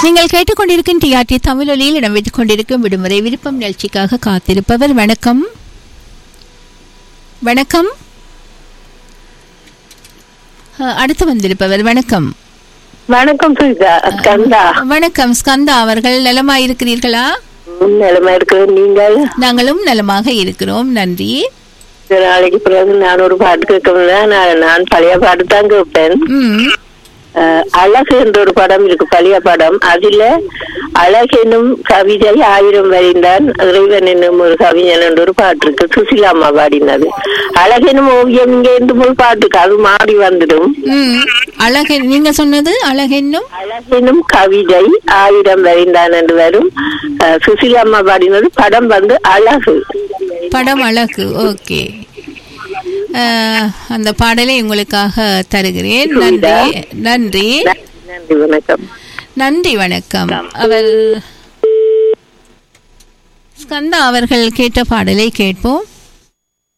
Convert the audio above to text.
நீங்கள் கேட்டுக்கொண்டிருக்கும் டிஆர்டி தமிழொலியில் இடம்பெற்றுக் கொண்டிருக்கும் விடுமுறை விருப்பம் நிகழ்ச்சிக்காக காத்திருப்பவர் வணக்கம் வணக்கம் அஹ், அடுத்து வந்திருப்பவர் வணக்கம் வணக்கம் சுஜா கந்தா வணக்கம் ஸ்கந்தா அவர்கள் நலமாயிருக்கிறீர்களா நிலைமை இருக்கு நீங்கள் நாங்களும் நலமாக இருக்கிறோம் நன்றி இந்த நாளைக்கு பிறகு நான் ஒரு பாட்டு கேட்கல நான் நான் பழைய பாட்டு தான் கேட்பேன் ம் அஹ், அழகு என்ற ஒரு படம் இருக்கு பழைய படம் அதுல அழகெனும் கவிதை ஆயிரம் வரைந்தான் இறைவன் என்னும் ஒரு கவிஞன் என்ற ஒரு பாட்டு இருக்கு சுசிலா அம்மா பாடினது அழகெனும் ஓவியம் இங்க இருந்து போய் பாட்டுக்கு அது மாறி வந்துடும் ம் அழகு நீங்க சொன்னது அழகென்னும் அழகெனும் கவிதை ஆயிரம் வரைந்தான் என்று வரும் அஹ், சுசிலா அம்மா பாடினது படம் வந்து அழகு படம் அழகு ஓகே அஹ், அந்த பாடலை உங்களுக்காக தருகிறேன் நன்றி நன்றி நன்றி வணக்கம் நன்றி வணக்கம் அவர் ஸ்கந்தா அவர்கள் கேட்ட பாடலை கேட்போம்